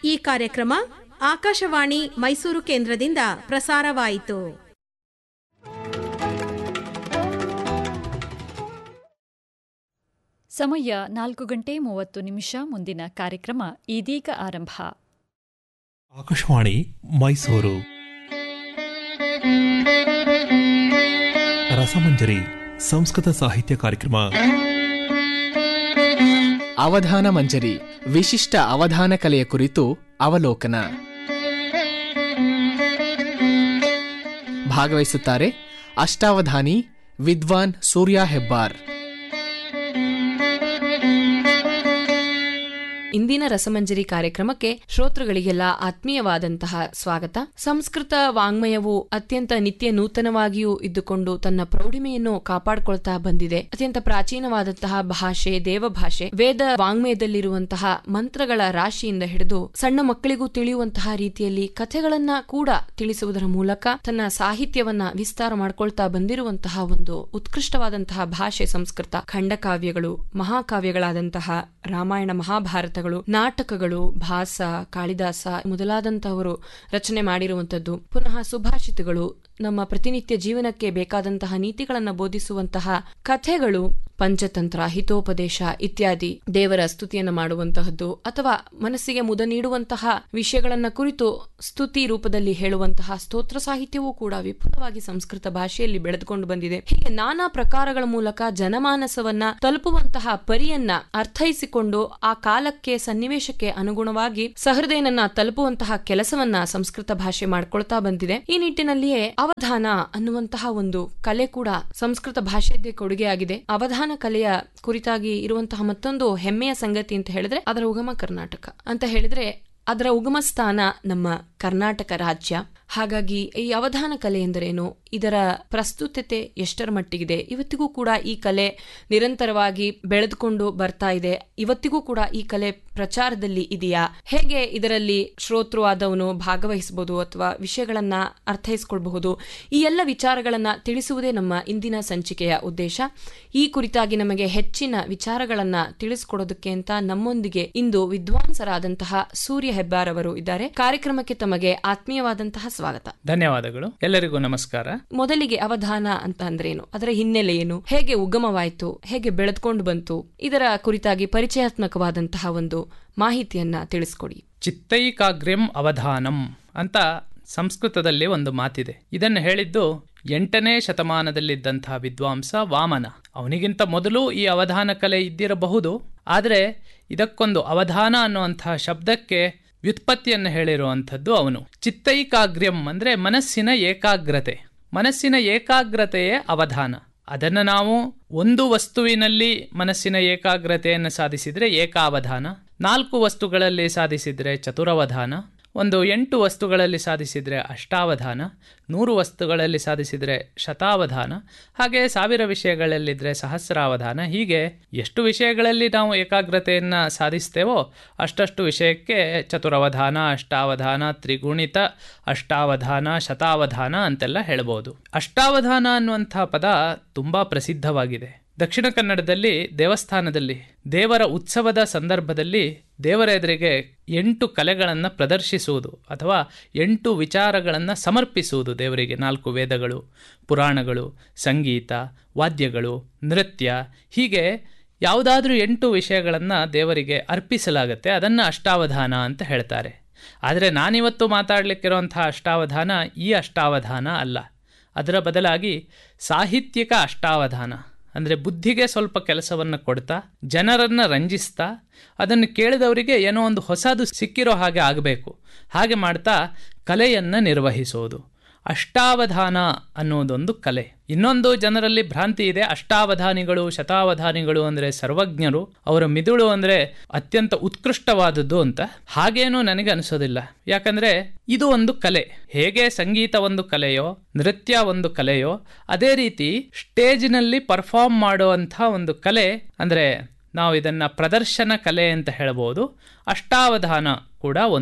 ಈ ಕಾರ್ಯಕ್ರಮ ಆಕಾಶವಾಣಿ ಮೈಸೂರು ಕೇಂದ್ರದಿಂದ ಪ್ರಸಾರವಾಯಿತು ಸಮಯ ನಾಲ್ಕು ಗಂಟೆ ಮೂವತ್ತು ನಿಮಿಷ ಮುಂದಿನ ಕಾರ್ಯಕ್ರಮ ಇದೀಗ ಆರಂಭ ಆಕಾಶವಾಣಿ ಮೈಸೂರು ರಸಮಂಜರಿ ಸಂಸ್ಕೃತ ಸಾಹಿತ್ಯ ಕಾರ್ಯಕ್ರಮ ಅವಧಾನ ಮಂಜರಿ ವಿಶಿಷ್ಟ ಅವಧಾನ ಕಲೆಯ ಕುರಿತು ಅವಲೋಕನ ಭಾಗವಹಿಸುತ್ತಾರೆ ಅಷ್ಟಾವಧಾನಿ ವಿದ್ವಾನ್ ಸೂರ್ಯ ಹೆಬ್ಬಾರ್ ಇಂದಿನ ರಸಮಂಜರಿ ಕಾರ್ಯಕ್ರಮಕ್ಕೆ ಶ್ರೋತೃಗಳಿಗೆಲ್ಲ ಆತ್ಮೀಯವಾದಂತಹ ಸ್ವಾಗತ ಸಂಸ್ಕೃತ ವಾಂಗ್ಮಯವು ಅತ್ಯಂತ ನಿತ್ಯ ನೂತನವಾಗಿಯೂ ಇದ್ದುಕೊಂಡು ತನ್ನ ಪ್ರೌಢಿಮೆಯನ್ನು ಕಾಪಾಡಿಕೊಳ್ತಾ ಬಂದಿದೆ ಅತ್ಯಂತ ಪ್ರಾಚೀನವಾದಂತಹ ಭಾಷೆ ದೇವಭಾಷೆ ವೇದ ವಾಂಗ್ಮಯದಲ್ಲಿರುವಂತಹ ಮಂತ್ರಗಳ ರಾಶಿಯಿಂದ ಹಿಡಿದು ಸಣ್ಣ ಮಕ್ಕಳಿಗೂ ತಿಳಿಯುವಂತಹ ರೀತಿಯಲ್ಲಿ ಕಥೆಗಳನ್ನ ಕೂಡ ತಿಳಿಸುವುದರ ಮೂಲಕ ತನ್ನ ಸಾಹಿತ್ಯವನ್ನ ವಿಸ್ತಾರ ಮಾಡ್ಕೊಳ್ತಾ ಬಂದಿರುವಂತಹ ಒಂದು ಉತ್ಕೃಷ್ಟವಾದಂತಹ ಭಾಷೆ ಸಂಸ್ಕೃತ ಖಂಡಕಾವ್ಯಗಳು ಮಹಾಕಾವ್ಯಗಳಾದಂತಹ ರಾಮಾಯಣ ಮಹಾಭಾರತಗಳು ನಾಟಕಗಳು ಭಾಸ ಕಾಳಿದಾಸ ಮೊದಲಾದಂತಹವರು ರಚನೆ ಮಾಡಿರುವಂತದ್ದು ಪುನಃ ಸುಭಾಷಿತಗಳು ನಮ್ಮ ಪ್ರತಿನಿತ್ಯ ಜೀವನಕ್ಕೆ ಬೇಕಾದಂತಹ ನೀತಿಗಳನ್ನ ಬೋಧಿಸುವಂತಹ ಕಥೆಗಳು ಪಂಚತಂತ್ರ ಹಿತೋಪದೇಶ ಇತ್ಯಾದಿ ದೇವರ ಸ್ತುತಿಯನ್ನ ಮಾಡುವಂತಹದ್ದು ಅಥವಾ ಮನಸ್ಸಿಗೆ ಮುದ ನೀಡುವಂತಹ ವಿಷಯಗಳನ್ನ ಕುರಿತು ಸ್ತುತಿ ರೂಪದಲ್ಲಿ ಹೇಳುವಂತಹ ಸ್ತೋತ್ರ ಸಾಹಿತ್ಯವೂ ಕೂಡ ವಿಪುಲವಾಗಿ ಸಂಸ್ಕೃತ ಭಾಷೆಯಲ್ಲಿ ಬೆಳೆದುಕೊಂಡು ಬಂದಿದೆ ಹೀಗೆ ನಾನಾ ಪ್ರಕಾರಗಳ ಮೂಲಕ ಜನಮಾನಸವನ್ನ ತಲುಪುವಂತಹ ಪರಿಯನ್ನ ಅರ್ಥೈಸಿಕೊಂಡು ಆ ಕಾಲಕ್ಕೆ ಸನ್ನಿವೇಶಕ್ಕೆ ಅನುಗುಣವಾಗಿ ಸಹೃದಯನನ್ನ ತಲುಪುವಂತಹ ಕೆಲಸವನ್ನ ಸಂಸ್ಕೃತ ಭಾಷೆ ಮಾಡ್ಕೊಳ್ತಾ ಬಂದಿದೆ ಈ ನಿಟ್ಟಿನಲ್ಲಿಯೇ ಅವಧಾನ ಅನ್ನುವಂತಹ ಒಂದು ಕಲೆ ಕೂಡ ಸಂಸ್ಕೃತ ಭಾಷೆಯದ್ದೇ ಕೊಡುಗೆಯಾಗಿದೆ ಅವಧಾನ ಕಲೆಯ ಕುರಿತಾಗಿ ಇರುವಂತಹ ಮತ್ತೊಂದು ಹೆಮ್ಮೆಯ ಸಂಗತಿ ಅಂತ ಹೇಳಿದ್ರೆ ಅದರ ಉಗಮ ಕರ್ನಾಟಕ ಅಂತ ಹೇಳಿದ್ರೆ ಅದರ ಉಗಮ ಸ್ಥಾನ ನಮ್ಮ ಕರ್ನಾಟಕ ರಾಜ್ಯ ಹಾಗಾಗಿ ಈ ಅವಧಾನ ಕಲೆ ಎಂದರೇನು ಇದರ ಪ್ರಸ್ತುತತೆ ಎಷ್ಟರ ಮಟ್ಟಿಗಿದೆ ಇವತ್ತಿಗೂ ಕೂಡ ಈ ಕಲೆ ನಿರಂತರವಾಗಿ ಬೆಳೆದುಕೊಂಡು ಬರ್ತಾ ಇದೆ ಇವತ್ತಿಗೂ ಕೂಡ ಈ ಕಲೆ ಪ್ರಚಾರದಲ್ಲಿ ಇದೆಯಾ ಹೇಗೆ ಇದರಲ್ಲಿ ಶ್ರೋತೃ ಆದವನು ಭಾಗವಹಿಸಬಹುದು ಅಥವಾ ವಿಷಯಗಳನ್ನ ಅರ್ಥೈಸ್ಕೊಳ್ಬಹುದು ಈ ಎಲ್ಲ ವಿಚಾರಗಳನ್ನ ತಿಳಿಸುವುದೇ ನಮ್ಮ ಇಂದಿನ ಸಂಚಿಕೆಯ ಉದ್ದೇಶ ಈ ಕುರಿತಾಗಿ ನಮಗೆ ಹೆಚ್ಚಿನ ವಿಚಾರಗಳನ್ನ ತಿಳಿಸ್ಕೊಡೋದಕ್ಕೆ ಅಂತ ನಮ್ಮೊಂದಿಗೆ ಇಂದು ವಿದ್ವಾಂಸರಾದಂತಹ ಸೂರ್ಯ ಹೆಬ್ಬಾರ್ ಅವರು ಇದ್ದಾರೆ ಕಾರ್ಯಕ್ರಮಕ್ಕೆ ತಮಗೆ ಆತ್ಮೀಯವಾದಂತಹ ಸ್ವಾಗತ ಧನ್ಯವಾದಗಳು ಎಲ್ಲರಿಗೂ ನಮಸ್ಕಾರ ಮೊದಲಿಗೆ ಅವಧಾನ ಅಂತ ಅಂದ್ರೇನು ಅದರ ಹಿನ್ನೆಲೆ ಏನು ಹೇಗೆ ಉಗಮವಾಯಿತು ಹೇಗೆ ಬೆಳೆದುಕೊಂಡು ಬಂತು ಇದರ ಕುರಿತಾಗಿ ಪರಿಚಯಾತ್ಮಕವಾದಂತಹ ಒಂದು ಮಾಹಿತಿಯನ್ನ ತಿಳಿಸ್ಕೊಡಿ ಚಿತ್ತೈಕಾಗ್ರ್ಯಂ ಅವಧಾನಂ ಅಂತ ಸಂಸ್ಕೃತದಲ್ಲಿ ಒಂದು ಮಾತಿದೆ ಇದನ್ನು ಹೇಳಿದ್ದು ಎಂಟನೇ ಶತಮಾನದಲ್ಲಿದ್ದಂತಹ ವಿದ್ವಾಂಸ ವಾಮನ ಅವನಿಗಿಂತ ಮೊದಲು ಈ ಅವಧಾನ ಕಲೆ ಇದ್ದಿರಬಹುದು ಆದರೆ ಇದಕ್ಕೊಂದು ಅವಧಾನ ಅನ್ನುವಂತಹ ಶಬ್ದಕ್ಕೆ ವ್ಯುತ್ಪತ್ತಿಯನ್ನು ಹೇಳಿರುವಂಥದ್ದು ಅವನು ಚಿತ್ತೈಕಾಗ್ರ್ಯಂ ಅಂದರೆ ಮನಸ್ಸಿನ ಏಕಾಗ್ರತೆ ಮನಸ್ಸಿನ ಏಕಾಗ್ರತೆಯೇ ಅವಧಾನ ಅದನ್ನು ನಾವು ಒಂದು ವಸ್ತುವಿನಲ್ಲಿ ಮನಸ್ಸಿನ ಏಕಾಗ್ರತೆಯನ್ನು ಸಾಧಿಸಿದರೆ ಏಕಾವಧಾನ ನಾಲ್ಕು ವಸ್ತುಗಳಲ್ಲಿ ಸಾಧಿಸಿದರೆ ಚತುರವಧಾನ ಒಂದು ಎಂಟು ವಸ್ತುಗಳಲ್ಲಿ ಸಾಧಿಸಿದರೆ ಅಷ್ಟಾವಧಾನ ನೂರು ವಸ್ತುಗಳಲ್ಲಿ ಸಾಧಿಸಿದರೆ ಶತಾವಧಾನ ಹಾಗೆ ಸಾವಿರ ವಿಷಯಗಳಲ್ಲಿದ್ದರೆ ಸಹಸ್ರಾವಧಾನ ಹೀಗೆ ಎಷ್ಟು ವಿಷಯಗಳಲ್ಲಿ ನಾವು ಏಕಾಗ್ರತೆಯನ್ನು ಸಾಧಿಸ್ತೇವೋ ಅಷ್ಟಷ್ಟು ವಿಷಯಕ್ಕೆ ಚತುರವಧಾನ ಅಷ್ಟಾವಧಾನ ತ್ರಿಗುಣಿತ ಅಷ್ಟಾವಧಾನ ಶತಾವಧಾನ ಅಂತೆಲ್ಲ ಹೇಳ್ಬೋದು ಅಷ್ಟಾವಧಾನ ಅನ್ನುವಂಥ ಪದ ತುಂಬ ಪ್ರಸಿದ್ಧವಾಗಿದೆ ದಕ್ಷಿಣ ಕನ್ನಡದಲ್ಲಿ ದೇವಸ್ಥಾನದಲ್ಲಿ ದೇವರ ಉತ್ಸವದ ಸಂದರ್ಭದಲ್ಲಿ ದೇವರ ಎದುರಿಗೆ ಎಂಟು ಕಲೆಗಳನ್ನು ಪ್ರದರ್ಶಿಸುವುದು ಅಥವಾ ಎಂಟು ವಿಚಾರಗಳನ್ನು ಸಮರ್ಪಿಸುವುದು ದೇವರಿಗೆ ನಾಲ್ಕು ವೇದಗಳು ಪುರಾಣಗಳು ಸಂಗೀತ ವಾದ್ಯಗಳು ನೃತ್ಯ ಹೀಗೆ ಯಾವುದಾದ್ರೂ ಎಂಟು ವಿಷಯಗಳನ್ನು ದೇವರಿಗೆ ಅರ್ಪಿಸಲಾಗತ್ತೆ ಅದನ್ನು ಅಷ್ಟಾವಧಾನ ಅಂತ ಹೇಳ್ತಾರೆ ಆದರೆ ನಾನಿವತ್ತು ಮಾತಾಡಲಿಕ್ಕಿರುವಂಥ ಅಷ್ಟಾವಧಾನ ಈ ಅಷ್ಟಾವಧಾನ ಅಲ್ಲ ಅದರ ಬದಲಾಗಿ ಸಾಹಿತ್ಯಿಕ ಅಷ್ಟಾವಧಾನ ಅಂದರೆ ಬುದ್ಧಿಗೆ ಸ್ವಲ್ಪ ಕೆಲಸವನ್ನು ಕೊಡ್ತಾ ಜನರನ್ನು ರಂಜಿಸ್ತಾ ಅದನ್ನು ಕೇಳಿದವರಿಗೆ ಏನೋ ಒಂದು ಹೊಸದು ಸಿಕ್ಕಿರೋ ಹಾಗೆ ಆಗಬೇಕು ಹಾಗೆ ಮಾಡ್ತಾ ಕಲೆಯನ್ನು ನಿರ್ವಹಿಸೋದು ಅಷ್ಟಾವಧಾನ ಅನ್ನೋದೊಂದು ಕಲೆ ಇನ್ನೊಂದು ಜನರಲ್ಲಿ ಭ್ರಾಂತಿ ಇದೆ ಅಷ್ಟಾವಧಾನಿಗಳು ಶತಾವಧಾನಿಗಳು ಅಂದರೆ ಸರ್ವಜ್ಞರು ಅವರ ಮಿದುಳು ಅಂದರೆ ಅತ್ಯಂತ ಉತ್ಕೃಷ್ಟವಾದದ್ದು ಅಂತ ಹಾಗೇನೂ ನನಗೆ ಅನಿಸೋದಿಲ್ಲ ಯಾಕಂದರೆ ಇದು ಒಂದು ಕಲೆ ಹೇಗೆ ಸಂಗೀತ ಒಂದು ಕಲೆಯೋ ನೃತ್ಯ ಒಂದು ಕಲೆಯೋ ಅದೇ ರೀತಿ ಸ್ಟೇಜಿನಲ್ಲಿ ಪರ್ಫಾರ್ಮ್ ಮಾಡುವಂಥ ಒಂದು ಕಲೆ ಅಂದರೆ ನಾವು ಇದನ್ನು ಪ್ರದರ್ಶನ ಕಲೆ ಅಂತ ಹೇಳ್ಬೋದು ಅಷ್ಟಾವಧಾನ ಕೂಡ ಒಂದು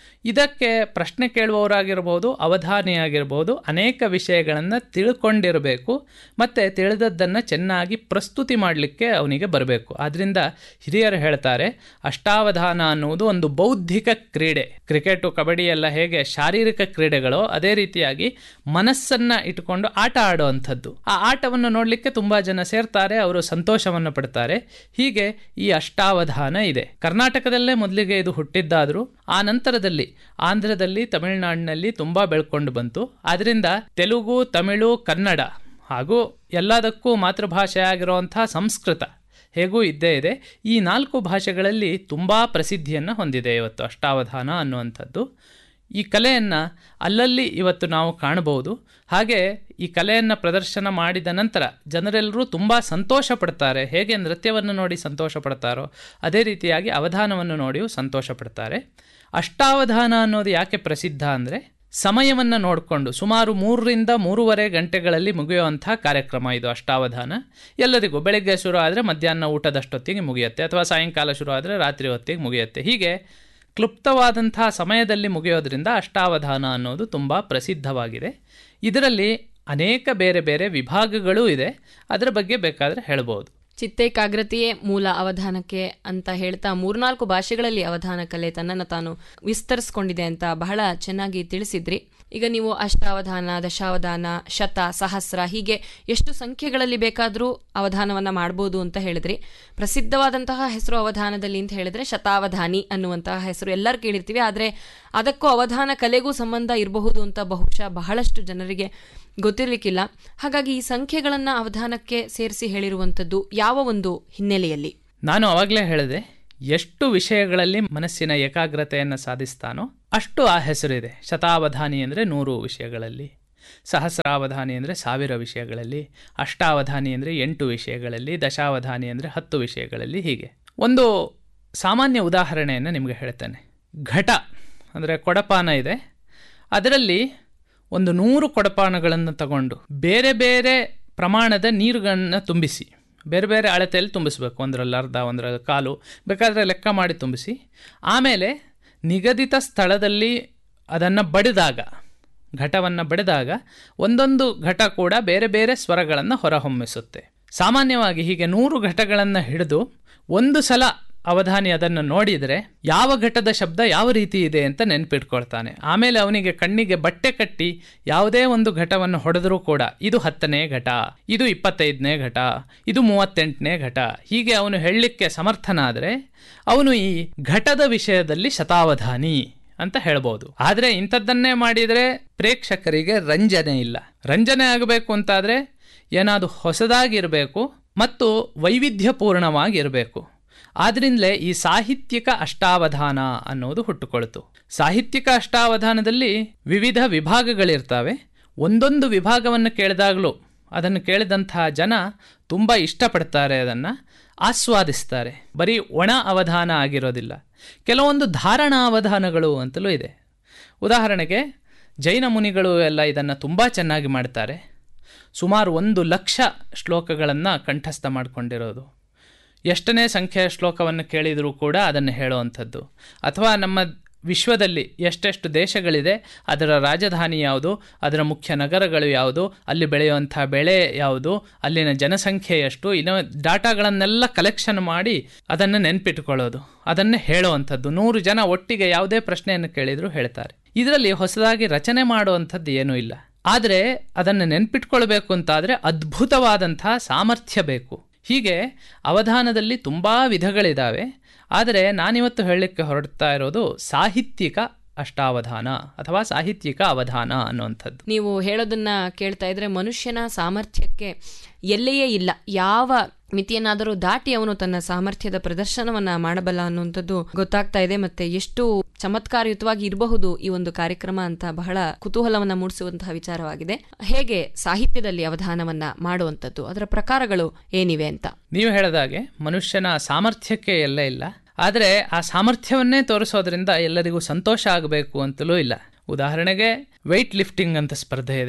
ಇದಕ್ಕೆ ಪ್ರಶ್ನೆ ಕೇಳುವವರಾಗಿರ್ಬೋದು ಅವಧಾನಿಯಾಗಿರ್ಬೋದು ಅನೇಕ ವಿಷಯಗಳನ್ನು ತಿಳ್ಕೊಂಡಿರಬೇಕು ಮತ್ತು ತಿಳಿದದ್ದನ್ನು ಚೆನ್ನಾಗಿ ಪ್ರಸ್ತುತಿ ಮಾಡಲಿಕ್ಕೆ ಅವನಿಗೆ ಬರಬೇಕು ಆದ್ದರಿಂದ ಹಿರಿಯರು ಹೇಳ್ತಾರೆ ಅಷ್ಟಾವಧಾನ ಅನ್ನುವುದು ಒಂದು ಬೌದ್ಧಿಕ ಕ್ರೀಡೆ ಕ್ರಿಕೆಟು ಕಬಡ್ಡಿ ಎಲ್ಲ ಹೇಗೆ ಶಾರೀರಿಕ ಕ್ರೀಡೆಗಳು ಅದೇ ರೀತಿಯಾಗಿ ಮನಸ್ಸನ್ನು ಇಟ್ಕೊಂಡು ಆಟ ಆಡುವಂಥದ್ದು ಆ ಆಟವನ್ನು ನೋಡಲಿಕ್ಕೆ ತುಂಬ ಜನ ಸೇರ್ತಾರೆ ಅವರು ಸಂತೋಷವನ್ನು ಪಡ್ತಾರೆ ಹೀಗೆ ಈ ಅಷ್ಟಾವಧಾನ ಇದೆ ಕರ್ನಾಟಕದಲ್ಲೇ ಮೊದಲಿಗೆ ಇದು ಹುಟ್ಟಿದ್ದಾದರೂ ಆ ನಂತರದಲ್ಲಿ ಆಂಧ್ರದಲ್ಲಿ ತಮಿಳುನಾಡಿನಲ್ಲಿ ತುಂಬ ಬೆಳ್ಕೊಂಡು ಬಂತು ಆದ್ದರಿಂದ ತೆಲುಗು ತಮಿಳು ಕನ್ನಡ ಹಾಗೂ ಎಲ್ಲದಕ್ಕೂ ಮಾತೃಭಾಷೆ ಆಗಿರುವಂಥ ಸಂಸ್ಕೃತ ಹೇಗೂ ಇದ್ದೇ ಇದೆ ಈ ನಾಲ್ಕು ಭಾಷೆಗಳಲ್ಲಿ ತುಂಬ ಪ್ರಸಿದ್ಧಿಯನ್ನು ಹೊಂದಿದೆ ಇವತ್ತು ಅಷ್ಟಾವಧಾನ ಅನ್ನುವಂಥದ್ದು ಈ ಕಲೆಯನ್ನು ಅಲ್ಲಲ್ಲಿ ಇವತ್ತು ನಾವು ಕಾಣಬಹುದು ಹಾಗೆ ಈ ಕಲೆಯನ್ನು ಪ್ರದರ್ಶನ ಮಾಡಿದ ನಂತರ ಜನರೆಲ್ಲರೂ ತುಂಬ ಸಂತೋಷ ಪಡ್ತಾರೆ ಹೇಗೆ ನೃತ್ಯವನ್ನು ನೋಡಿ ಸಂತೋಷ ಪಡ್ತಾರೋ ಅದೇ ರೀತಿಯಾಗಿ ಅವಧಾನವನ್ನು ನೋಡಿಯೂ ಸಂತೋಷ ಪಡ್ತಾರೆ ಅಷ್ಟಾವಧಾನ ಅನ್ನೋದು ಯಾಕೆ ಪ್ರಸಿದ್ಧ ಅಂದರೆ ಸಮಯವನ್ನು ನೋಡಿಕೊಂಡು ಸುಮಾರು ಮೂರರಿಂದ ಮೂರುವರೆ ಗಂಟೆಗಳಲ್ಲಿ ಮುಗಿಯುವಂಥ ಕಾರ್ಯಕ್ರಮ ಇದು ಅಷ್ಟಾವಧಾನ ಎಲ್ಲರಿಗೂ ಬೆಳಗ್ಗೆ ಶುರು ಆದರೆ ಮಧ್ಯಾಹ್ನ ಊಟದಷ್ಟೊತ್ತಿಗೆ ಮುಗಿಯುತ್ತೆ ಅಥವಾ ಸಾಯಂಕಾಲ ಶುರು ಆದರೆ ರಾತ್ರಿ ಹೊತ್ತಿಗೆ ಮುಗಿಯುತ್ತೆ ಹೀಗೆ ಕ್ಲುಪ್ತವಾದಂಥ ಸಮಯದಲ್ಲಿ ಮುಗಿಯೋದ್ರಿಂದ ಅಷ್ಟಾವಧಾನ ಅನ್ನೋದು ತುಂಬ ಪ್ರಸಿದ್ಧವಾಗಿದೆ ಇದರಲ್ಲಿ ಅನೇಕ ಬೇರೆ ಬೇರೆ ವಿಭಾಗಗಳೂ ಇದೆ ಅದರ ಬಗ್ಗೆ ಬೇಕಾದರೆ ಹೇಳ್ಬೋದು ಚಿತ್ತೇಕಾಗ್ರತೆಯೇ ಮೂಲ ಅವಧಾನಕ್ಕೆ ಅಂತ ಹೇಳ್ತಾ ಮೂರ್ನಾಲ್ಕು ಭಾಷೆಗಳಲ್ಲಿ ಅವಧಾನ ಕಲೆ ತನ್ನನ್ನು ತಾನು ವಿಸ್ತರಿಸ್ಕೊಂಡಿದೆ ಅಂತ ಬಹಳ ಚೆನ್ನಾಗಿ ತಿಳಿಸಿದ್ರಿ ಈಗ ನೀವು ಅಷ್ಟಾವಧಾನ ದಶಾವಧಾನ ಶತ ಸಹಸ್ರ ಹೀಗೆ ಎಷ್ಟು ಸಂಖ್ಯೆಗಳಲ್ಲಿ ಬೇಕಾದರೂ ಅವಧಾನವನ್ನ ಮಾಡ್ಬೋದು ಅಂತ ಹೇಳಿದ್ರಿ ಪ್ರಸಿದ್ಧವಾದಂತಹ ಹೆಸರು ಅವಧಾನದಲ್ಲಿ ಅಂತ ಹೇಳಿದ್ರೆ ಶತಾವಧಾನಿ ಅನ್ನುವಂತಹ ಹೆಸರು ಎಲ್ಲರೂ ಕೇಳಿರ್ತೀವಿ ಆದರೆ ಅದಕ್ಕೂ ಅವಧಾನ ಕಲೆಗೂ ಸಂಬಂಧ ಇರಬಹುದು ಅಂತ ಬಹುಶಃ ಬಹಳಷ್ಟು ಜನರಿಗೆ ಗೊತ್ತಿರಲಿಕ್ಕಿಲ್ಲ ಹಾಗಾಗಿ ಈ ಸಂಖ್ಯೆಗಳನ್ನ ಅವಧಾನಕ್ಕೆ ಸೇರಿಸಿ ಹೇಳಿರುವಂಥದ್ದು ಯಾವ ಒಂದು ಹಿನ್ನೆಲೆಯಲ್ಲಿ ನಾನು ಅವಾಗಲೇ ಹೇಳಿದೆ ಎಷ್ಟು ವಿಷಯಗಳಲ್ಲಿ ಮನಸ್ಸಿನ ಏಕಾಗ್ರತೆಯನ್ನು ಸಾಧಿಸ್ತಾನೋ ಅಷ್ಟು ಆ ಹೆಸರಿದೆ ಶತಾವಧಾನಿ ಅಂದರೆ ನೂರು ವಿಷಯಗಳಲ್ಲಿ ಸಹಸ್ರಾವಧಾನಿ ಅಂದರೆ ಸಾವಿರ ವಿಷಯಗಳಲ್ಲಿ ಅಷ್ಟಾವಧಾನಿ ಅಂದರೆ ಎಂಟು ವಿಷಯಗಳಲ್ಲಿ ದಶಾವಧಾನಿ ಅಂದರೆ ಹತ್ತು ವಿಷಯಗಳಲ್ಲಿ ಹೀಗೆ ಒಂದು ಸಾಮಾನ್ಯ ಉದಾಹರಣೆಯನ್ನು ನಿಮಗೆ ಹೇಳ್ತೇನೆ ಘಟ ಅಂದರೆ ಕೊಡಪಾನ ಇದೆ ಅದರಲ್ಲಿ ಒಂದು ನೂರು ಕೊಡಪಾನಗಳನ್ನು ತಗೊಂಡು ಬೇರೆ ಬೇರೆ ಪ್ರಮಾಣದ ನೀರುಗಳನ್ನು ತುಂಬಿಸಿ ಬೇರೆ ಬೇರೆ ಅಳತೆಯಲ್ಲಿ ತುಂಬಿಸ್ಬೇಕು ಒಂದರಲ್ಲಿ ಅರ್ಧ ಒಂದರಲ್ಲಿ ಕಾಲು ಬೇಕಾದರೆ ಲೆಕ್ಕ ಮಾಡಿ ತುಂಬಿಸಿ ಆಮೇಲೆ ನಿಗದಿತ ಸ್ಥಳದಲ್ಲಿ ಅದನ್ನು ಬಡಿದಾಗ ಘಟವನ್ನು ಬಡಿದಾಗ ಒಂದೊಂದು ಘಟ ಕೂಡ ಬೇರೆ ಬೇರೆ ಸ್ವರಗಳನ್ನು ಹೊರಹೊಮ್ಮಿಸುತ್ತೆ ಸಾಮಾನ್ಯವಾಗಿ ಹೀಗೆ ನೂರು ಘಟಗಳನ್ನು ಹಿಡಿದು ಒಂದು ಸಲ ಅವಧಾನಿ ಅದನ್ನು ನೋಡಿದರೆ ಯಾವ ಘಟದ ಶಬ್ದ ಯಾವ ರೀತಿ ಇದೆ ಅಂತ ನೆನ್ಪಿಟ್ಕೊಳ್ತಾನೆ ಆಮೇಲೆ ಅವನಿಗೆ ಕಣ್ಣಿಗೆ ಬಟ್ಟೆ ಕಟ್ಟಿ ಯಾವುದೇ ಒಂದು ಘಟವನ್ನು ಹೊಡೆದರೂ ಕೂಡ ಇದು ಹತ್ತನೇ ಘಟ ಇದು ಇಪ್ಪತ್ತೈದನೇ ಘಟ ಇದು ಮೂವತ್ತೆಂಟನೇ ಘಟ ಹೀಗೆ ಅವನು ಹೇಳಲಿಕ್ಕೆ ಸಮರ್ಥನಾದರೆ ಅವನು ಈ ಘಟದ ವಿಷಯದಲ್ಲಿ ಶತಾವಧಾನಿ ಅಂತ ಹೇಳ್ಬೋದು ಆದರೆ ಇಂಥದ್ದನ್ನೇ ಮಾಡಿದರೆ ಪ್ರೇಕ್ಷಕರಿಗೆ ರಂಜನೆ ಇಲ್ಲ ರಂಜನೆ ಆಗಬೇಕು ಅಂತಾದರೆ ಏನಾದರೂ ಹೊಸದಾಗಿರಬೇಕು ಮತ್ತು ವೈವಿಧ್ಯಪೂರ್ಣವಾಗಿರಬೇಕು ಆದ್ರಿಂದಲೇ ಈ ಸಾಹಿತ್ಯಿಕ ಅಷ್ಟಾವಧಾನ ಅನ್ನೋದು ಹುಟ್ಟುಕೊಳ್ತು ಸಾಹಿತ್ಯಿಕ ಅಷ್ಟಾವಧಾನದಲ್ಲಿ ವಿವಿಧ ವಿಭಾಗಗಳಿರ್ತವೆ ಒಂದೊಂದು ವಿಭಾಗವನ್ನು ಕೇಳಿದಾಗಲೂ ಅದನ್ನು ಕೇಳಿದಂತಹ ಜನ ತುಂಬ ಇಷ್ಟಪಡ್ತಾರೆ ಅದನ್ನು ಆಸ್ವಾದಿಸ್ತಾರೆ ಬರೀ ಒಣ ಅವಧಾನ ಆಗಿರೋದಿಲ್ಲ ಕೆಲವೊಂದು ಧಾರಣಾ ಅವಧಾನಗಳು ಅಂತಲೂ ಇದೆ ಉದಾಹರಣೆಗೆ ಜೈನ ಮುನಿಗಳು ಎಲ್ಲ ಇದನ್ನು ತುಂಬ ಚೆನ್ನಾಗಿ ಮಾಡ್ತಾರೆ ಸುಮಾರು ಒಂದು ಲಕ್ಷ ಶ್ಲೋಕಗಳನ್ನು ಕಂಠಸ್ಥ ಮಾಡಿಕೊಂಡಿರೋದು ಎಷ್ಟನೇ ಸಂಖ್ಯೆಯ ಶ್ಲೋಕವನ್ನು ಕೇಳಿದರೂ ಕೂಡ ಅದನ್ನು ಹೇಳುವಂಥದ್ದು ಅಥವಾ ನಮ್ಮ ವಿಶ್ವದಲ್ಲಿ ಎಷ್ಟೆಷ್ಟು ದೇಶಗಳಿದೆ ಅದರ ರಾಜಧಾನಿ ಯಾವುದು ಅದರ ಮುಖ್ಯ ನಗರಗಳು ಯಾವುದು ಅಲ್ಲಿ ಬೆಳೆಯುವಂಥ ಬೆಳೆ ಯಾವುದು ಅಲ್ಲಿನ ಜನಸಂಖ್ಯೆ ಎಷ್ಟು ಇನ್ನೂ ಡಾಟಾಗಳನ್ನೆಲ್ಲ ಕಲೆಕ್ಷನ್ ಮಾಡಿ ಅದನ್ನು ನೆನ್ಪಿಟ್ಕೊಳ್ಳೋದು ಅದನ್ನೇ ಹೇಳುವಂಥದ್ದು ನೂರು ಜನ ಒಟ್ಟಿಗೆ ಯಾವುದೇ ಪ್ರಶ್ನೆಯನ್ನು ಕೇಳಿದರೂ ಹೇಳ್ತಾರೆ ಇದರಲ್ಲಿ ಹೊಸದಾಗಿ ರಚನೆ ಮಾಡುವಂಥದ್ದು ಏನೂ ಇಲ್ಲ ಆದರೆ ಅದನ್ನು ನೆನ್ಪಿಟ್ಕೊಳ್ಬೇಕು ಅಂತಾದರೆ ಅದ್ಭುತವಾದಂಥ ಸಾಮರ್ಥ್ಯ ಬೇಕು ಹೀಗೆ ಅವಧಾನದಲ್ಲಿ ತುಂಬ ವಿಧಗಳಿದ್ದಾವೆ ಆದರೆ ನಾನಿವತ್ತು ಹೇಳಲಿಕ್ಕೆ ಹೊರಡ್ತಾ ಇರೋದು ಸಾಹಿತ್ಯಿಕ ಅಷ್ಟಾವಧಾನ ಅಥವಾ ಸಾಹಿತ್ಯಿಕ ಅವಧಾನ ಅನ್ನುವಂಥದ್ದು ನೀವು ಹೇಳೋದನ್ನ ಕೇಳ್ತಾ ಇದ್ರೆ ಮನುಷ್ಯನ ಸಾಮರ್ಥ್ಯಕ್ಕೆ ಎಲ್ಲೆಯೇ ಇಲ್ಲ ಯಾವ ಮಿತಿಯನ್ನಾದರೂ ದಾಟಿ ಅವನು ತನ್ನ ಸಾಮರ್ಥ್ಯದ ಪ್ರದರ್ಶನವನ್ನ ಮಾಡಬಲ್ಲ ಅನ್ನುವಂಥದ್ದು ಗೊತ್ತಾಗ್ತಾ ಇದೆ ಮತ್ತೆ ಎಷ್ಟು ಚಮತ್ಕಾರಯುತವಾಗಿ ಇರಬಹುದು ಈ ಒಂದು ಕಾರ್ಯಕ್ರಮ ಅಂತ ಬಹಳ ಕುತೂಹಲವನ್ನ ಮೂಡಿಸುವಂತಹ ವಿಚಾರವಾಗಿದೆ ಹೇಗೆ ಸಾಹಿತ್ಯದಲ್ಲಿ ಅವಧಾನವನ್ನ ಮಾಡುವಂಥದ್ದು ಅದರ ಪ್ರಕಾರಗಳು ಏನಿವೆ ಅಂತ ನೀವು ಹೇಳಿದಾಗೆ ಮನುಷ್ಯನ ಸಾಮರ್ಥ್ಯಕ್ಕೆ ಎಲ್ಲ ಇಲ್ಲ ಆದರೆ ಆ ಸಾಮರ್ಥ್ಯವನ್ನೇ ತೋರಿಸೋದ್ರಿಂದ ಎಲ್ಲರಿಗೂ ಸಂತೋಷ ಆಗಬೇಕು ಅಂತಲೂ ಇಲ್ಲ ಉದಾಹರಣೆಗೆ ವೆಯ್ಟ್ ಲಿಫ್ಟಿಂಗ್ ಅಂತ ಸ್ಪರ್ಧೆ ಇದೆ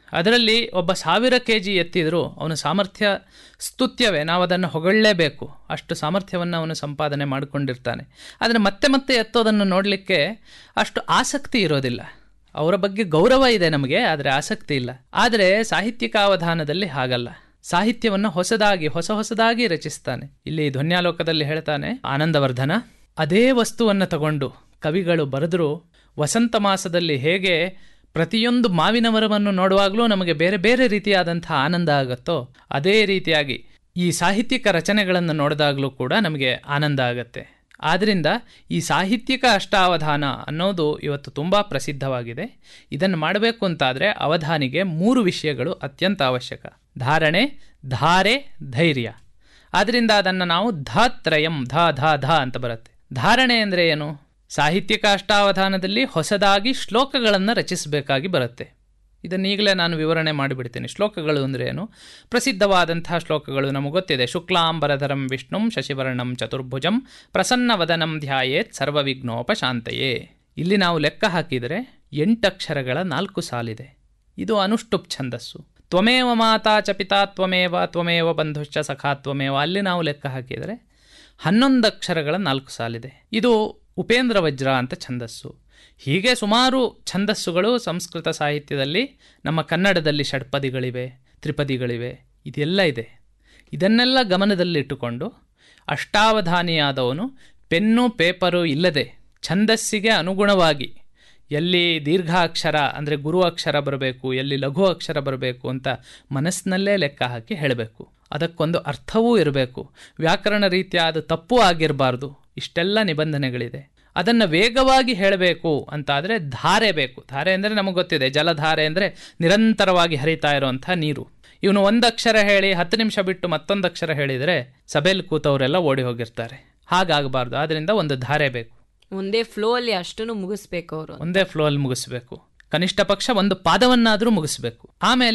ಅದರಲ್ಲಿ ಒಬ್ಬ ಸಾವಿರ ಕೆ ಜಿ ಎತ್ತಿದರೂ ಅವನ ಸಾಮರ್ಥ್ಯ ಸ್ತುತ್ಯವೇ ನಾವು ಅದನ್ನು ಹೊಗಳಲೇಬೇಕು ಅಷ್ಟು ಸಾಮರ್ಥ್ಯವನ್ನು ಅವನು ಸಂಪಾದನೆ ಮಾಡಿಕೊಂಡಿರ್ತಾನೆ ಆದರೆ ಮತ್ತೆ ಮತ್ತೆ ಎತ್ತೋದನ್ನು ನೋಡಲಿಕ್ಕೆ ಅಷ್ಟು ಆಸಕ್ತಿ ಇರೋದಿಲ್ಲ ಅವರ ಬಗ್ಗೆ ಗೌರವ ಇದೆ ನಮಗೆ ಆದರೆ ಆಸಕ್ತಿ ಇಲ್ಲ ಆದರೆ ಸಾಹಿತ್ಯಿಕ ಅವಧಾನದಲ್ಲಿ ಹಾಗಲ್ಲ ಸಾಹಿತ್ಯವನ್ನು ಹೊಸದಾಗಿ ಹೊಸ ಹೊಸದಾಗಿ ರಚಿಸ್ತಾನೆ ಇಲ್ಲಿ ಧ್ವನ್ಯಾಲೋಕದಲ್ಲಿ ಹೇಳ್ತಾನೆ ಆನಂದವರ್ಧನ ಅದೇ ವಸ್ತುವನ್ನು ತಗೊಂಡು ಕವಿಗಳು ಬರೆದರೂ ವಸಂತ ಮಾಸದಲ್ಲಿ ಹೇಗೆ ಪ್ರತಿಯೊಂದು ಮಾವಿನ ಮರವನ್ನು ನೋಡುವಾಗಲೂ ನಮಗೆ ಬೇರೆ ಬೇರೆ ರೀತಿಯಾದಂಥ ಆನಂದ ಆಗುತ್ತೋ ಅದೇ ರೀತಿಯಾಗಿ ಈ ಸಾಹಿತ್ಯಿಕ ರಚನೆಗಳನ್ನು ನೋಡಿದಾಗಲೂ ಕೂಡ ನಮಗೆ ಆನಂದ ಆಗತ್ತೆ ಆದ್ದರಿಂದ ಈ ಸಾಹಿತ್ಯಿಕ ಅಷ್ಟಾವಧಾನ ಅನ್ನೋದು ಇವತ್ತು ತುಂಬ ಪ್ರಸಿದ್ಧವಾಗಿದೆ ಇದನ್ನು ಮಾಡಬೇಕು ಅಂತಾದರೆ ಅವಧಾನಿಗೆ ಮೂರು ವಿಷಯಗಳು ಅತ್ಯಂತ ಅವಶ್ಯಕ ಧಾರಣೆ ಧಾರೆ ಧೈರ್ಯ ಆದ್ದರಿಂದ ಅದನ್ನು ನಾವು ಧಾತ್ರಯಂ ಧ ಧ ಧ ಅಂತ ಬರುತ್ತೆ ಧಾರಣೆ ಅಂದರೆ ಏನು ಸಾಹಿತ್ಯಿಕ ಅಷ್ಟಾವಧಾನದಲ್ಲಿ ಹೊಸದಾಗಿ ಶ್ಲೋಕಗಳನ್ನು ರಚಿಸಬೇಕಾಗಿ ಬರುತ್ತೆ ಇದನ್ನು ಈಗಲೇ ನಾನು ವಿವರಣೆ ಮಾಡಿಬಿಡ್ತೀನಿ ಶ್ಲೋಕಗಳು ಅಂದರೆ ಏನು ಪ್ರಸಿದ್ಧವಾದಂತಹ ಶ್ಲೋಕಗಳು ನಮಗೆ ಗೊತ್ತಿದೆ ಶುಕ್ಲಾಂಬರಧರಂ ವಿಷ್ಣುಂ ಶಶಿವರ್ಣಂ ಚತುರ್ಭುಜಂ ಪ್ರಸನ್ನವದನಂ ಧ್ಯಾಯೇತ್ ಸರ್ವವಿಘ್ನೋಪಶಾಂತಯೇ ಇಲ್ಲಿ ನಾವು ಲೆಕ್ಕ ಹಾಕಿದರೆ ಎಂಟಕ್ಷರಗಳ ನಾಲ್ಕು ಸಾಲಿದೆ ಇದು ಅನುಷ್ಟುಪ್ ಛಂದಸ್ಸು ತ್ವಮೇವ ಮಾತಾ ಚ ಪಿತಾ ತ್ವಮೇವ ತ್ವಮೇವ ಬಂಧುಶ್ಚ ಸಖಾ ತ್ವಮೇವ ಅಲ್ಲಿ ನಾವು ಲೆಕ್ಕ ಹಾಕಿದರೆ ಹನ್ನೊಂದು ಅಕ್ಷರಗಳ ನಾಲ್ಕು ಸಾಲಿದೆ ಇದು ಉಪೇಂದ್ರ ವಜ್ರ ಅಂತ ಛಂದಸ್ಸು ಹೀಗೆ ಸುಮಾರು ಛಂದಸ್ಸುಗಳು ಸಂಸ್ಕೃತ ಸಾಹಿತ್ಯದಲ್ಲಿ ನಮ್ಮ ಕನ್ನಡದಲ್ಲಿ ಷಡ್ಪದಿಗಳಿವೆ ತ್ರಿಪದಿಗಳಿವೆ ಇದೆಲ್ಲ ಇದೆ ಇದನ್ನೆಲ್ಲ ಗಮನದಲ್ಲಿಟ್ಟುಕೊಂಡು ಅಷ್ಟಾವಧಾನಿಯಾದವನು ಪೆನ್ನು ಪೇಪರು ಇಲ್ಲದೆ ಛಂದಸ್ಸಿಗೆ ಅನುಗುಣವಾಗಿ ಎಲ್ಲಿ ದೀರ್ಘ ಅಕ್ಷರ ಅಂದರೆ ಗುರು ಅಕ್ಷರ ಬರಬೇಕು ಎಲ್ಲಿ ಲಘು ಅಕ್ಷರ ಬರಬೇಕು ಅಂತ ಮನಸ್ಸಿನಲ್ಲೇ ಲೆಕ್ಕ ಹಾಕಿ ಹೇಳಬೇಕು ಅದಕ್ಕೊಂದು ಅರ್ಥವೂ ಇರಬೇಕು ವ್ಯಾಕರಣ ರೀತಿಯಾದ ತಪ್ಪು ಆಗಿರಬಾರ್ದು ಇಷ್ಟೆಲ್ಲ ನಿಬಂಧನೆಗಳಿದೆ ಅದನ್ನು ವೇಗವಾಗಿ ಹೇಳಬೇಕು ಅಂತಾದರೆ ಧಾರೆ ಬೇಕು ಧಾರೆ ಅಂದರೆ ನಮಗೆ ಗೊತ್ತಿದೆ ಜಲಧಾರೆ ಅಂದರೆ ನಿರಂತರವಾಗಿ ಹರಿತಾ ಇರುವಂಥ ನೀರು ಇವನು ಒಂದು ಅಕ್ಷರ ಹೇಳಿ ಹತ್ತು ನಿಮಿಷ ಬಿಟ್ಟು ಮತ್ತೊಂದು ಅಕ್ಷರ ಹೇಳಿದರೆ ಸಭೆಯಲ್ಲಿ ಕೂತವರೆಲ್ಲ ಓಡಿ ಹೋಗಿರ್ತಾರೆ ಹಾಗಾಗಬಾರ್ದು ಆದ್ದರಿಂದ ಒಂದು ಧಾರೆ ಬೇಕು ಒಂದೇ ಫ್ಲೋ ಅಲ್ಲಿ ಅಷ್ಟನ್ನು ಮುಗಿಸ್ಬೇಕು ಅವರು ಒಂದೇ ಫ್ಲೋ ಅಲ್ಲಿ ಮುಗಿಸ್ಬೇಕು ಕನಿಷ್ಠ ಪಕ್ಷ ಒಂದು ಪಾದವನ್ನಾದರೂ ಮುಗಿಸ್ಬೇಕು ಆಮೇಲೆ